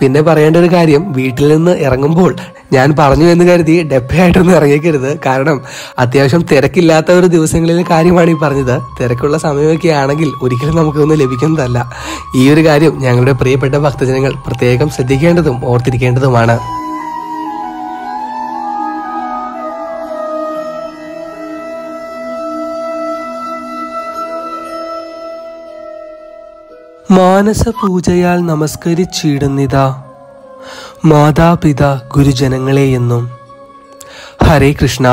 പിന്നെ പറയേണ്ട ഒരു കാര്യം വീട്ടിൽ നിന്ന് ഇറങ്ങുമ്പോൾ ഞാൻ പറഞ്ഞു എന്ന് കരുതി ഡെപ്പയായിട്ടൊന്നും ഇറങ്ങിക്കരുത് കാരണം അത്യാവശ്യം തിരക്കില്ലാത്ത ഒരു ദിവസങ്ങളിലെ കാര്യമാണ് ഈ പറഞ്ഞത് തിരക്കുള്ള സമയമൊക്കെ ആണെങ്കിൽ ഒരിക്കലും നമുക്കൊന്നും ലഭിക്കുന്നതല്ല ഈ ഒരു കാര്യം ഞങ്ങളുടെ പ്രിയപ്പെട്ട ഭക്തജനങ്ങൾ പ്രത്യേകം ശ്രദ്ധിക്കേണ്ടതും ഓർത്തിരിക്കേണ്ടതുമാണ് മാനസപൂജയാൽ നമസ്കരിച്ചിടുന്നിതാ മാതാപിത ഗുരുജനങ്ങളെ എന്നും ഹരേ കൃഷ്ണ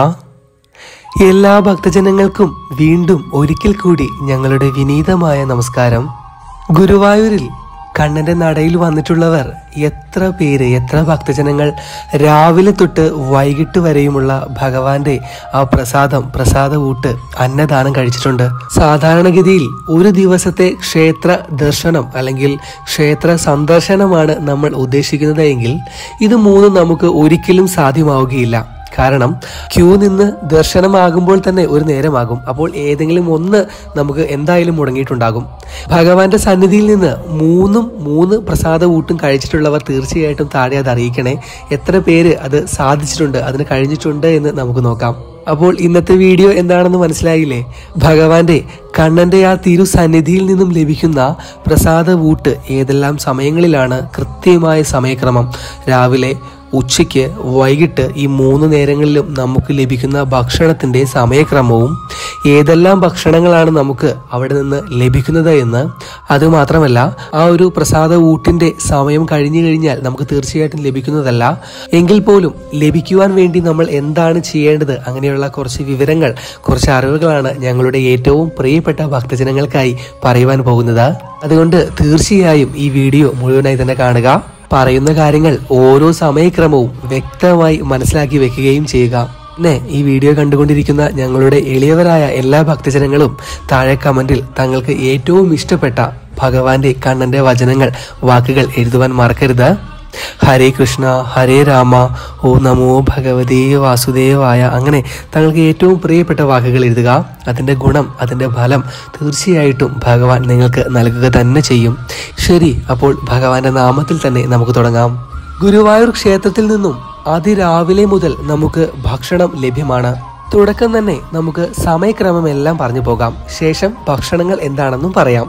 എല്ലാ ഭക്തജനങ്ങൾക്കും വീണ്ടും ഒരിക്കൽ കൂടി ഞങ്ങളുടെ വിനീതമായ നമസ്കാരം ഗുരുവായൂരിൽ കണ്ണന്റെ നടയിൽ വന്നിട്ടുള്ളവർ എത്ര പേര് എത്ര ഭക്തജനങ്ങൾ രാവിലെ തൊട്ട് വൈകിട്ട് വരെയുമുള്ള ഭഗവാന്റെ ആ പ്രസാദം പ്രസാദ ഊട്ട് അന്നദാനം കഴിച്ചിട്ടുണ്ട് സാധാരണഗതിയിൽ ഒരു ദിവസത്തെ ക്ഷേത്ര ദർശനം അല്ലെങ്കിൽ ക്ഷേത്ര സന്ദർശനമാണ് നമ്മൾ ഉദ്ദേശിക്കുന്നത് എങ്കിൽ ഇത് മൂന്നും നമുക്ക് ഒരിക്കലും സാധ്യമാവുകയില്ല കാരണം ക്യൂ നിന്ന് ദർശനമാകുമ്പോൾ തന്നെ ഒരു നേരമാകും അപ്പോൾ ഏതെങ്കിലും ഒന്ന് നമുക്ക് എന്തായാലും മുടങ്ങിയിട്ടുണ്ടാകും ഭഗവാന്റെ സന്നിധിയിൽ നിന്ന് മൂന്നും മൂന്ന് പ്രസാദ ഊട്ടും കഴിച്ചിട്ടുള്ളവർ തീർച്ചയായിട്ടും താഴെ അത് അറിയിക്കണേ എത്ര പേര് അത് സാധിച്ചിട്ടുണ്ട് അതിന് കഴിഞ്ഞിട്ടുണ്ട് എന്ന് നമുക്ക് നോക്കാം അപ്പോൾ ഇന്നത്തെ വീഡിയോ എന്താണെന്ന് മനസ്സിലായില്ലേ ഭഗവാന്റെ കണ്ണന്റെ ആ തിരു സന്നിധിയിൽ നിന്നും ലഭിക്കുന്ന പ്രസാദ ഊട്ട് ഏതെല്ലാം സമയങ്ങളിലാണ് കൃത്യമായ സമയക്രമം രാവിലെ ഉച്ചയ്ക്ക് വൈകിട്ട് ഈ മൂന്ന് നേരങ്ങളിലും നമുക്ക് ലഭിക്കുന്ന ഭക്ഷണത്തിൻ്റെ സമയക്രമവും ഏതെല്ലാം ഭക്ഷണങ്ങളാണ് നമുക്ക് അവിടെ നിന്ന് ലഭിക്കുന്നത് എന്ന് അതുമാത്രമല്ല ആ ഒരു പ്രസാദ ഊട്ടിൻ്റെ സമയം കഴിഞ്ഞു കഴിഞ്ഞാൽ നമുക്ക് തീർച്ചയായിട്ടും ലഭിക്കുന്നതല്ല എങ്കിൽ പോലും ലഭിക്കുവാൻ വേണ്ടി നമ്മൾ എന്താണ് ചെയ്യേണ്ടത് അങ്ങനെയുള്ള കുറച്ച് വിവരങ്ങൾ കുറച്ച് അറിവുകളാണ് ഞങ്ങളുടെ ഏറ്റവും പ്രിയപ്പെട്ട ഭക്തജനങ്ങൾക്കായി പറയുവാൻ പോകുന്നത് അതുകൊണ്ട് തീർച്ചയായും ഈ വീഡിയോ മുഴുവനായി തന്നെ കാണുക പറയുന്ന കാര്യങ്ങൾ ഓരോ സമയക്രമവും വ്യക്തമായി മനസ്സിലാക്കി വെക്കുകയും ചെയ്യുക പിന്നെ ഈ വീഡിയോ കണ്ടുകൊണ്ടിരിക്കുന്ന ഞങ്ങളുടെ എളിയവരായ എല്ലാ ഭക്തജനങ്ങളും താഴെ കമന്റിൽ തങ്ങൾക്ക് ഏറ്റവും ഇഷ്ടപ്പെട്ട ഭഗവാന്റെ കണ്ണന്റെ വചനങ്ങൾ വാക്കുകൾ എഴുതുവാൻ മറക്കരുത് ഹരേ കൃഷ്ണ ഹരേ രാമ ഓ നമോ ഭഗവതേ വാസുദേവായ അങ്ങനെ തങ്ങൾക്ക് ഏറ്റവും പ്രിയപ്പെട്ട വാക്കുകൾ എഴുതുക അതിൻ്റെ ഗുണം അതിൻ്റെ ഫലം തീർച്ചയായിട്ടും ഭഗവാൻ നിങ്ങൾക്ക് നൽകുക തന്നെ ചെയ്യും ശരി അപ്പോൾ ഭഗവാന്റെ നാമത്തിൽ തന്നെ നമുക്ക് തുടങ്ങാം ഗുരുവായൂർ ക്ഷേത്രത്തിൽ നിന്നും അതിരാവിലെ മുതൽ നമുക്ക് ഭക്ഷണം ലഭ്യമാണ് തുടക്കം തന്നെ നമുക്ക് സമയക്രമം എല്ലാം പറഞ്ഞു പോകാം ശേഷം ഭക്ഷണങ്ങൾ എന്താണെന്നും പറയാം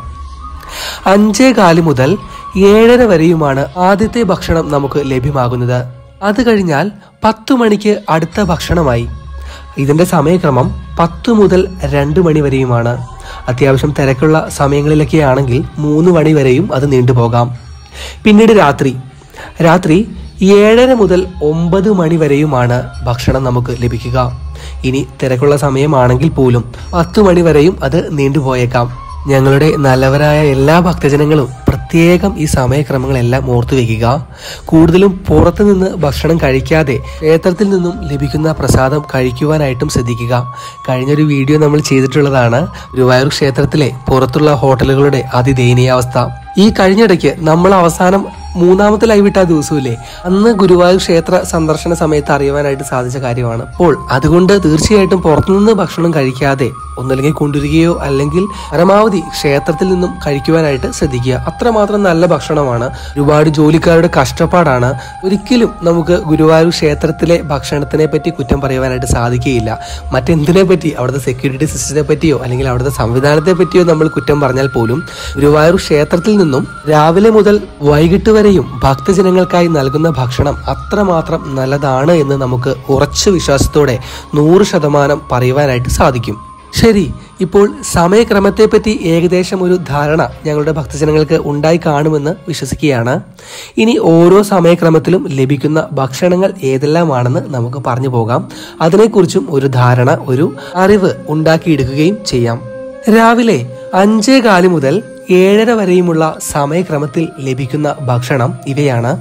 അഞ്ചേ കാല് മുതൽ ഏഴര വരെയുമാണ് ആദ്യത്തെ ഭക്ഷണം നമുക്ക് ലഭ്യമാകുന്നത് അത് കഴിഞ്ഞാൽ പത്തു മണിക്ക് അടുത്ത ഭക്ഷണമായി ഇതിന്റെ സമയക്രമം പത്തു മുതൽ രണ്ട് മണി വരെയുമാണ് അത്യാവശ്യം തിരക്കുള്ള സമയങ്ങളിലൊക്കെ ആണെങ്കിൽ മൂന്ന് മണി വരെയും അത് നീണ്ടുപോകാം പിന്നീട് രാത്രി രാത്രി ഏഴര മുതൽ ഒമ്പത് മണി വരെയുമാണ് ഭക്ഷണം നമുക്ക് ലഭിക്കുക ഇനി തിരക്കുള്ള സമയമാണെങ്കിൽ പോലും പത്തു മണി വരെയും അത് നീണ്ടുപോയേക്കാം ഞങ്ങളുടെ നല്ലവരായ എല്ലാ ഭക്തജനങ്ങളും പ്രത്യേകം ഈ സമയക്രമങ്ങളെല്ലാം ഓർത്തു വെക്കുക കൂടുതലും പുറത്തു നിന്ന് ഭക്ഷണം കഴിക്കാതെ ക്ഷേത്രത്തിൽ നിന്നും ലഭിക്കുന്ന പ്രസാദം കഴിക്കുവാനായിട്ടും ശ്രദ്ധിക്കുക കഴിഞ്ഞൊരു വീഡിയോ നമ്മൾ ചെയ്തിട്ടുള്ളതാണ് ഗുരുവായൂർ ക്ഷേത്രത്തിലെ പുറത്തുള്ള ഹോട്ടലുകളുടെ അതിദയനീയാവസ്ഥ ഈ കഴിഞ്ഞിടയ്ക്ക് നമ്മൾ അവസാനം മൂന്നാമത്തെ ലൈവ് ഇട്ട ആ ദിവസമില്ലേ അന്ന് ഗുരുവായൂർ ക്ഷേത്ര സന്ദർശന സമയത്ത് അറിയുവാനായിട്ട് സാധിച്ച കാര്യമാണ് അപ്പോൾ അതുകൊണ്ട് തീർച്ചയായിട്ടും പുറത്തുനിന്ന് ഭക്ഷണം കഴിക്കാതെ ഒന്നല്ലെങ്കിൽ കൊണ്ടുവരികയോ അല്ലെങ്കിൽ പരമാവധി ക്ഷേത്രത്തിൽ നിന്നും കഴിക്കുവാനായിട്ട് ശ്രദ്ധിക്കുക അത്രമാത്രം നല്ല ഭക്ഷണമാണ് ഒരുപാട് ജോലിക്കാരുടെ കഷ്ടപ്പാടാണ് ഒരിക്കലും നമുക്ക് ഗുരുവായൂർ ക്ഷേത്രത്തിലെ ഭക്ഷണത്തിനെ പറ്റി കുറ്റം പറയുവാനായിട്ട് സാധിക്കുകയില്ല മറ്റെന്തിനെ പറ്റി അവിടുത്തെ സെക്യൂരിറ്റി സിസ്റ്റത്തെ പറ്റിയോ അല്ലെങ്കിൽ അവിടുത്തെ സംവിധാനത്തെ പറ്റിയോ നമ്മൾ കുറ്റം പറഞ്ഞാൽ പോലും ഗുരുവായൂർ ക്ഷേത്രത്തിൽ നിന്നും രാവിലെ മുതൽ വൈകിട്ട് വരെയും ഭക്തജനങ്ങൾക്കായി നൽകുന്ന ഭക്ഷണം അത്രമാത്രം നല്ലതാണ് എന്ന് നമുക്ക് ഉറച്ച വിശ്വാസത്തോടെ നൂറ് ശതമാനം പറയുവാനായിട്ട് സാധിക്കും ശരി ഇപ്പോൾ സമയക്രമത്തെപ്പറ്റി ഏകദേശം ഒരു ധാരണ ഞങ്ങളുടെ ഭക്തജനങ്ങൾക്ക് ഉണ്ടായി കാണുമെന്ന് വിശ്വസിക്കുകയാണ് ഇനി ഓരോ സമയക്രമത്തിലും ലഭിക്കുന്ന ഭക്ഷണങ്ങൾ ഏതെല്ലാമാണെന്ന് നമുക്ക് പറഞ്ഞു പോകാം അതിനെക്കുറിച്ചും ഒരു ധാരണ ഒരു അറിവ് ഉണ്ടാക്കിയെടുക്കുകയും ചെയ്യാം രാവിലെ അഞ്ചേ കാല് മുതൽ ഏഴര വരെയുമുള്ള സമയക്രമത്തിൽ ലഭിക്കുന്ന ഭക്ഷണം ഇവയാണ്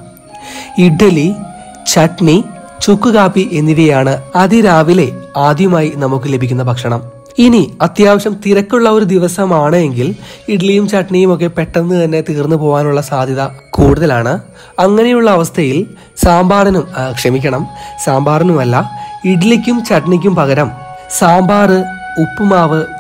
ഇഡ്ഡലി ചട്നി ചുക്കുകാപ്പി എന്നിവയാണ് അതിരാവിലെ ആദ്യമായി നമുക്ക് ലഭിക്കുന്ന ഭക്ഷണം ഇനി അത്യാവശ്യം തിരക്കുള്ള ഒരു ദിവസമാണ് എങ്കിൽ ഇഡ്ഡലിയും ചട്നിയും ഒക്കെ പെട്ടെന്ന് തന്നെ തീർന്നു പോകാനുള്ള സാധ്യത കൂടുതലാണ് അങ്ങനെയുള്ള അവസ്ഥയിൽ സാമ്പാറിനും ആ, ക്ഷമിക്കണം സാമ്പാറിനുമല്ല ഇഡ്ഡലിക്കും ചട്നിക്കും പകരം സാമ്പാർ ഉപ്പുമാവ്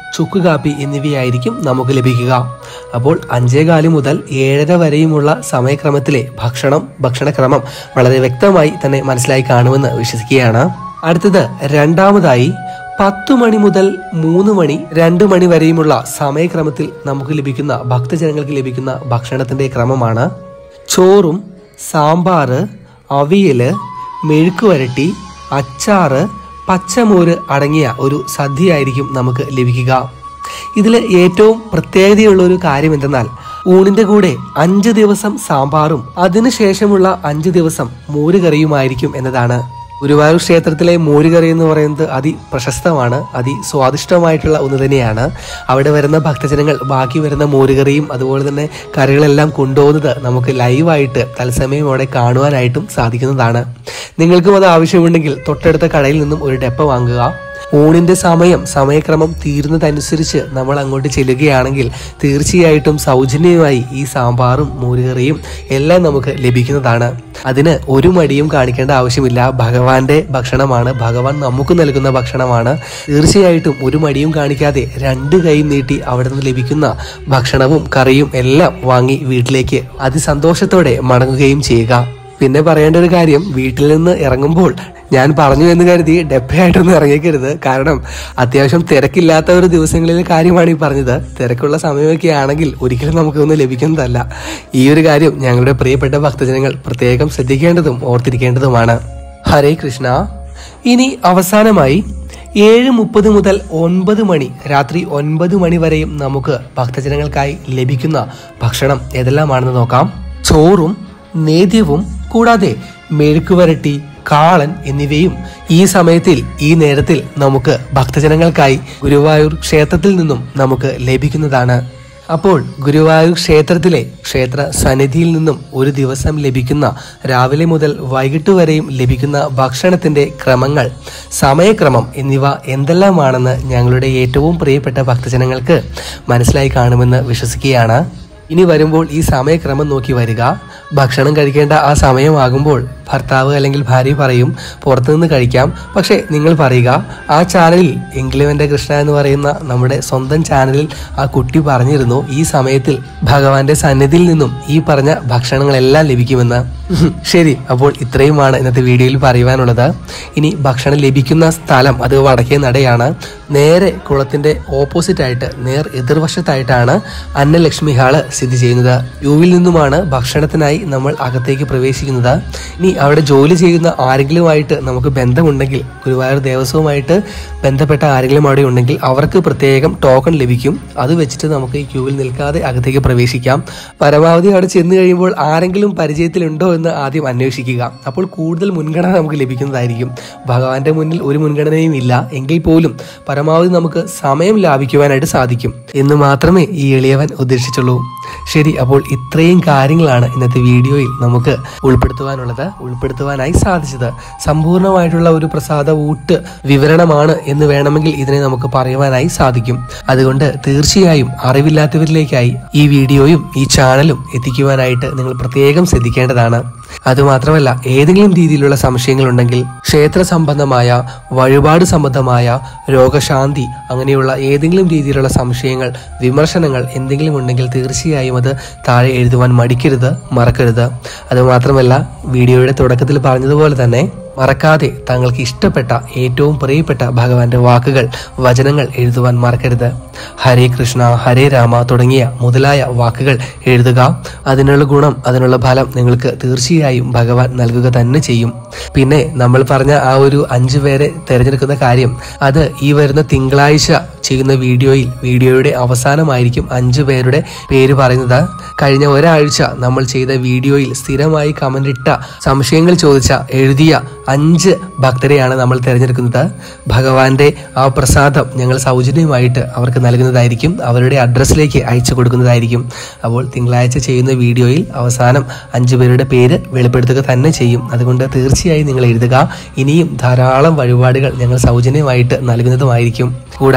ചുക്ക് കാപ്പി എന്നിവയായിരിക്കും നമുക്ക് ലഭിക്കുക അപ്പോൾ അഞ്ചേകാല് മുതൽ ഏഴര വരെയുമുള്ള സമയക്രമത്തിലെ ഭക്ഷണം ഭക്ഷണക്രമം വളരെ വ്യക്തമായി തന്നെ മനസ്സിലായി കാണുമെന്ന് വിശ്വസിക്കുകയാണ് അടുത്തത് രണ്ടാമതായി പത്തു മണി മുതൽ മൂന്ന് മണി രണ്ട് മണി വരെയുമുള്ള സമയക്രമത്തിൽ നമുക്ക് ലഭിക്കുന്ന ഭക്തജനങ്ങൾക്ക് ലഭിക്കുന്ന ഭക്ഷണത്തിന്റെ ക്രമമാണ് ചോറും സാമ്പാറ് അവിയല് മെഴുക്കുവരട്ടി അച്ചാറ് പച്ചമോര് അടങ്ങിയ ഒരു സദ്യയായിരിക്കും നമുക്ക് ലഭിക്കുക ഇതിൽ ഏറ്റവും പ്രത്യേകതയുള്ള ഒരു കാര്യം എന്തെന്നാൽ ഊണിന്റെ കൂടെ അഞ്ച് ദിവസം സാമ്പാറും അതിനുശേഷമുള്ള അഞ്ച് ദിവസം മോരുകറിയുമായിരിക്കും എന്നതാണ് ഗുരുവായൂർ ക്ഷേത്രത്തിലെ മോരുകറി എന്ന് പറയുന്നത് അതി പ്രശസ്തമാണ് അതി സ്വാദിഷ്ടമായിട്ടുള്ള ഒന്ന് തന്നെയാണ് അവിടെ വരുന്ന ഭക്തജനങ്ങൾ ബാക്കി വരുന്ന മോരുകറിയും അതുപോലെ തന്നെ കറികളെല്ലാം കൊണ്ടുപോകുന്നത് നമുക്ക് ലൈവായിട്ട് തത്സമയം അവിടെ കാണുവാനായിട്ടും സാധിക്കുന്നതാണ് നിങ്ങൾക്കും അത് ആവശ്യമുണ്ടെങ്കിൽ തൊട്ടടുത്ത കടയിൽ നിന്നും ഒരു ഡെപ്പ വാങ്ങുക ഊണിന്റെ സമയം സമയക്രമം തീരുന്നതനുസരിച്ച് നമ്മൾ അങ്ങോട്ട് ചെല്ലുകയാണെങ്കിൽ തീർച്ചയായിട്ടും സൗജന്യമായി ഈ സാമ്പാറും മോരുകറിയും എല്ലാം നമുക്ക് ലഭിക്കുന്നതാണ് അതിന് ഒരു മടിയും കാണിക്കേണ്ട ആവശ്യമില്ല ഭഗവാന്റെ ഭക്ഷണമാണ് ഭഗവാൻ നമുക്ക് നൽകുന്ന ഭക്ഷണമാണ് തീർച്ചയായിട്ടും ഒരു മടിയും കാണിക്കാതെ രണ്ട് കൈയും നീട്ടി അവിടെ നിന്ന് ലഭിക്കുന്ന ഭക്ഷണവും കറിയും എല്ലാം വാങ്ങി വീട്ടിലേക്ക് അതിസന്തോഷത്തോടെ മടങ്ങുകയും ചെയ്യുക പിന്നെ പറയേണ്ട ഒരു കാര്യം വീട്ടിൽ നിന്ന് ഇറങ്ങുമ്പോൾ ഞാൻ പറഞ്ഞു എന്ന് കരുതി ഡെപ്പയായിട്ടൊന്നും ഇറങ്ങിക്കരുത് കാരണം അത്യാവശ്യം തിരക്കില്ലാത്ത ഒരു ദിവസങ്ങളിലെ കാര്യമാണ് ഈ പറഞ്ഞത് തിരക്കുള്ള സമയമൊക്കെ ആണെങ്കിൽ ഒരിക്കലും നമുക്കൊന്നും ലഭിക്കുന്നതല്ല ഈ ഒരു കാര്യം ഞങ്ങളുടെ പ്രിയപ്പെട്ട ഭക്തജനങ്ങൾ പ്രത്യേകം ശ്രദ്ധിക്കേണ്ടതും ഓർത്തിരിക്കേണ്ടതുമാണ് ഹരേ കൃഷ്ണ ഇനി അവസാനമായി ഏഴ് മുപ്പത് മുതൽ ഒൻപത് മണി രാത്രി ഒൻപത് മണി വരെയും നമുക്ക് ഭക്തജനങ്ങൾക്കായി ലഭിക്കുന്ന ഭക്ഷണം ഏതെല്ലാമാണെന്ന് നോക്കാം ചോറും നേദ്യവും കൂടാതെ മെഴുക്കുവരട്ടി കാളൻ എന്നിവയും ഈ സമയത്തിൽ ഈ നേരത്തിൽ നമുക്ക് ഭക്തജനങ്ങൾക്കായി ഗുരുവായൂർ ക്ഷേത്രത്തിൽ നിന്നും നമുക്ക് ലഭിക്കുന്നതാണ് അപ്പോൾ ഗുരുവായൂർ ക്ഷേത്രത്തിലെ ക്ഷേത്ര സന്നിധിയിൽ നിന്നും ഒരു ദിവസം ലഭിക്കുന്ന രാവിലെ മുതൽ വൈകിട്ട് വരെയും ലഭിക്കുന്ന ഭക്ഷണത്തിന്റെ ക്രമങ്ങൾ സമയക്രമം എന്നിവ എന്തെല്ലാമാണെന്ന് ഞങ്ങളുടെ ഏറ്റവും പ്രിയപ്പെട്ട ഭക്തജനങ്ങൾക്ക് മനസ്സിലായി കാണുമെന്ന് വിശ്വസിക്കുകയാണ് ഇനി വരുമ്പോൾ ഈ സമയക്രമം നോക്കി വരിക ഭക്ഷണം കഴിക്കേണ്ട ആ സമയമാകുമ്പോൾ ഭർത്താവ് അല്ലെങ്കിൽ ഭാര്യ പറയും പുറത്തുനിന്ന് കഴിക്കാം പക്ഷേ നിങ്ങൾ പറയുക ആ ചാനലിൽ എങ്കിലും എൻ്റെ കൃഷ്ണ എന്ന് പറയുന്ന നമ്മുടെ സ്വന്തം ചാനലിൽ ആ കുട്ടി പറഞ്ഞിരുന്നു ഈ സമയത്തിൽ ഭഗവാന്റെ സന്നിധിയിൽ നിന്നും ഈ പറഞ്ഞ ഭക്ഷണങ്ങളെല്ലാം ലഭിക്കുമെന്ന് ശരി അപ്പോൾ ഇത്രയുമാണ് ഇന്നത്തെ വീഡിയോയിൽ പറയുവാനുള്ളത് ഇനി ഭക്ഷണം ലഭിക്കുന്ന സ്ഥലം അത് വടക്കേ നടയാണ് നേരെ കുളത്തിന്റെ ഓപ്പോസിറ്റ് ആയിട്ട് നേർ എതിർവശത്തായിട്ടാണ് അന്നലക്ഷ്മി ഹാള് സ്ഥിതി ചെയ്യുന്നത് യുവിൽ നിന്നുമാണ് ഭക്ഷണത്തിനായി നമ്മൾ അകത്തേക്ക് പ്രവേശിക്കുന്നത് ഇനി അവിടെ ജോലി ചെയ്യുന്ന ആരെങ്കിലുമായിട്ട് നമുക്ക് ബന്ധമുണ്ടെങ്കിൽ ഗുരുവായൂർ ദേവസ്വവുമായിട്ട് ബന്ധപ്പെട്ട ആരെങ്കിലും അവിടെ ഉണ്ടെങ്കിൽ അവർക്ക് പ്രത്യേകം ടോക്കൺ ലഭിക്കും അത് വെച്ചിട്ട് നമുക്ക് ഈ ക്യൂവിൽ നിൽക്കാതെ അകത്തേക്ക് പ്രവേശിക്കാം പരമാവധി അവിടെ ചെന്ന് കഴിയുമ്പോൾ ആരെങ്കിലും പരിചയത്തിലുണ്ടോ എന്ന് ആദ്യം അന്വേഷിക്കുക അപ്പോൾ കൂടുതൽ മുൻഗണന നമുക്ക് ലഭിക്കുന്നതായിരിക്കും ഭഗവാന്റെ മുന്നിൽ ഒരു മുൻഗണനയും ഇല്ല എങ്കിൽ പോലും പരമാവധി നമുക്ക് സമയം ലാഭിക്കുവാനായിട്ട് സാധിക്കും എന്ന് മാത്രമേ ഈ എളിയവൻ ഉദ്ദേശിച്ചുള്ളൂ ശരി അപ്പോൾ ഇത്രയും കാര്യങ്ങളാണ് ഇന്നത്തെ വീഡിയോയിൽ നമുക്ക് ഉൾപ്പെടുത്തുവാനുള്ളത് ഉൾപ്പെടുത്തുവാനായി സാധിച്ചത് സമ്പൂർണ്ണമായിട്ടുള്ള ഒരു പ്രസാദ ഊട്ട് വിവരണമാണ് എന്ന് വേണമെങ്കിൽ ഇതിനെ നമുക്ക് പറയുവാനായി സാധിക്കും അതുകൊണ്ട് തീർച്ചയായും അറിവില്ലാത്തവരിലേക്കായി ഈ വീഡിയോയും ഈ ചാനലും എത്തിക്കുവാനായിട്ട് നിങ്ങൾ പ്രത്യേകം ശ്രദ്ധിക്കേണ്ടതാണ് അതുമാത്രമല്ല ഏതെങ്കിലും രീതിയിലുള്ള സംശയങ്ങളുണ്ടെങ്കിൽ ക്ഷേത്ര സംബന്ധമായ വഴിപാട് സംബന്ധമായ രോഗശാന്തി അങ്ങനെയുള്ള ഏതെങ്കിലും രീതിയിലുള്ള സംശയങ്ങൾ വിമർശനങ്ങൾ എന്തെങ്കിലും ഉണ്ടെങ്കിൽ തീർച്ചയായും അത് താഴെ എഴുതുവാൻ മടിക്കരുത് മറക്കരുത് അതുമാത്രമല്ല വീഡിയോയുടെ തുടക്കത്തിൽ പറഞ്ഞതുപോലെ തന്നെ മറക്കാതെ തങ്ങൾക്ക് ഇഷ്ടപ്പെട്ട ഏറ്റവും പ്രിയപ്പെട്ട ഭഗവാന്റെ വാക്കുകൾ വചനങ്ങൾ എഴുതുവാൻ മറക്കരുത് ഹരേ കൃഷ്ണ ഹരേ രാമ തുടങ്ങിയ മുതലായ വാക്കുകൾ എഴുതുക അതിനുള്ള ഗുണം അതിനുള്ള ഫലം നിങ്ങൾക്ക് തീർച്ചയായും ഭഗവാൻ നൽകുക തന്നെ ചെയ്യും പിന്നെ നമ്മൾ പറഞ്ഞ ആ ഒരു അഞ്ചു പേരെ തിരഞ്ഞെടുക്കുന്ന കാര്യം അത് ഈ വരുന്ന തിങ്കളാഴ്ച ചെയ്യുന്ന വീഡിയോയിൽ വീഡിയോയുടെ അവസാനമായിരിക്കും അഞ്ചു പേരുടെ പേര് പറയുന്നത് കഴിഞ്ഞ ഒരാഴ്ച നമ്മൾ ചെയ്ത വീഡിയോയിൽ സ്ഥിരമായി കമന്റ് ഇട്ട സംശയങ്ങൾ ചോദിച്ച എഴുതിയ അഞ്ച് ഭക്തരെയാണ് നമ്മൾ തിരഞ്ഞെടുക്കുന്നത് ഭഗവാന്റെ ആ പ്രസാദം ഞങ്ങൾ സൗജന്യമായിട്ട് അവർക്ക് നൽകുന്നതായിരിക്കും അവരുടെ അഡ്രസ്സിലേക്ക് അയച്ചു കൊടുക്കുന്നതായിരിക്കും അപ്പോൾ തിങ്കളാഴ്ച ചെയ്യുന്ന വീഡിയോയിൽ അവസാനം അഞ്ചു പേരുടെ പേര് വെളിപ്പെടുത്തുക തന്നെ ചെയ്യും അതുകൊണ്ട് തീർച്ചയായും നിങ്ങൾ എഴുതുക ഇനിയും ധാരാളം വഴിപാടുകൾ ഞങ്ങൾ സൗജന്യമായിട്ട് നൽകുന്നതുമായിരിക്കും കൂടാതെ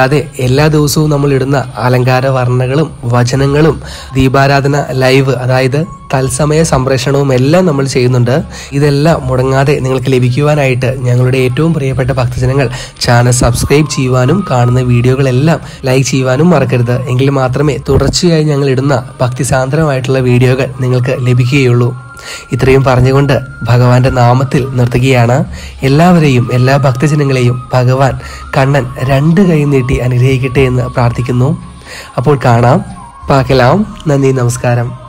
എല്ലാ ദിവസവും നമ്മൾ ഇടുന്ന അലങ്കാര വർണ്ണകളും വചനങ്ങളും ദീപാരാധന ലൈവ് അതായത് തത്സമയ സംപ്രേഷണവും എല്ലാം നമ്മൾ ചെയ്യുന്നുണ്ട് ഇതെല്ലാം മുടങ്ങാതെ നിങ്ങൾക്ക് ലഭിക്കുവാനായിട്ട് ഞങ്ങളുടെ ഏറ്റവും പ്രിയപ്പെട്ട ഭക്തജനങ്ങൾ ചാനൽ സബ്സ്ക്രൈബ് ചെയ്യുവാനും കാണുന്ന വീഡിയോകളെല്ലാം ലൈക്ക് ചെയ്യുവാനും മറക്കരുത് എങ്കിൽ മാത്രമേ തുടർച്ചയായി ഞങ്ങൾ ഇടുന്ന ഭക്തിസാന്ദ്രമായിട്ടുള്ള വീഡിയോകൾ നിങ്ങൾക്ക് ലഭിക്കുകയുള്ളൂ ഇത്രയും പറഞ്ഞുകൊണ്ട് ഭഗവാന്റെ നാമത്തിൽ നിർത്തുകയാണ് എല്ലാവരെയും എല്ലാ ഭക്തജനങ്ങളെയും ഭഗവാൻ കണ്ണൻ രണ്ട് കൈ നീട്ടി അനുഗ്രഹിക്കട്ടെ എന്ന് പ്രാർത്ഥിക്കുന്നു അപ്പോൾ കാണാം പാക്കലാം നന്ദി നമസ്കാരം